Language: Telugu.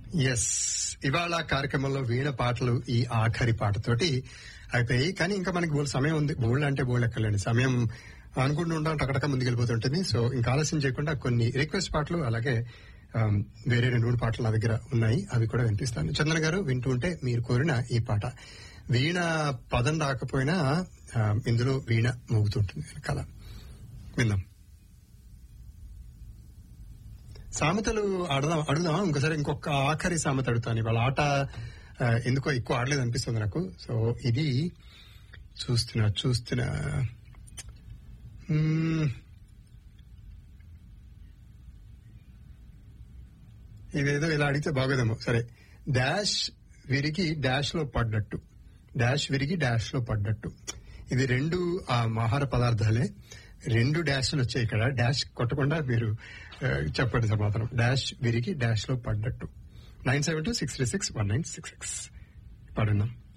ఎస్ ఇవాళ కార్యక్రమంలో వీణ పాటలు ఈ ఆఖరి పాటతోటి అయిపోయాయి కానీ ఇంకా మనకి బోల్ సమయం ఉంది బోల్డ్ అంటే బోల్డ్ ఎక్కలేండి సమయం అనుకుంటూ ఉంటాం టకటక ముందుకెళ్ళిపోతుంటుంది సో ఇంకా ఆలస్యం చేయకుండా కొన్ని రిక్వెస్ట్ పాటలు అలాగే ఆమ్, వేరే రెండు మూడు పాటలు నా దగ్గర ఉన్నాయి అవి కూడా వినిపిస్తాను చందన గారు వింటూ ఉంటే మీరు కోరిన ఈ పాట వీణ పదం రాకపోయినా ఆ, ఇందులో వీణ మోగుతుంటుంది వెనకాల విందాం సామెతలు ఆడదాం అడుగుదాం ఇంకోసారి ఇంకొక ఆఖరి సామెత అడుగుతాను ఇవాళ ఆట ఆ, ఎందుకో ఎక్కువ ఆడలేదు అనిపిస్తుంది నాకు సో ఇది చూస్తున్నా చూస్తున్నా మ్మ్. ఇదేదో ఇలా అడిగితే బాగోదేమో సరే డాష్ విరిగి డాష్ లో పడ్డట్టు డాష్ విరిగి డాష్ లో పడ్డట్టు ఇది రెండు ఆ ఆహార పదార్థాలే రెండు డాష్లు వచ్చాయి ఇక్కడ డాష్ కొట్టకుండా మీరు ఆ, చెప్పండి సమాధానం డాష్ విరిగి డాష్ లో పడ్డట్టు nine seven two six three six one nine six six పడున్నాం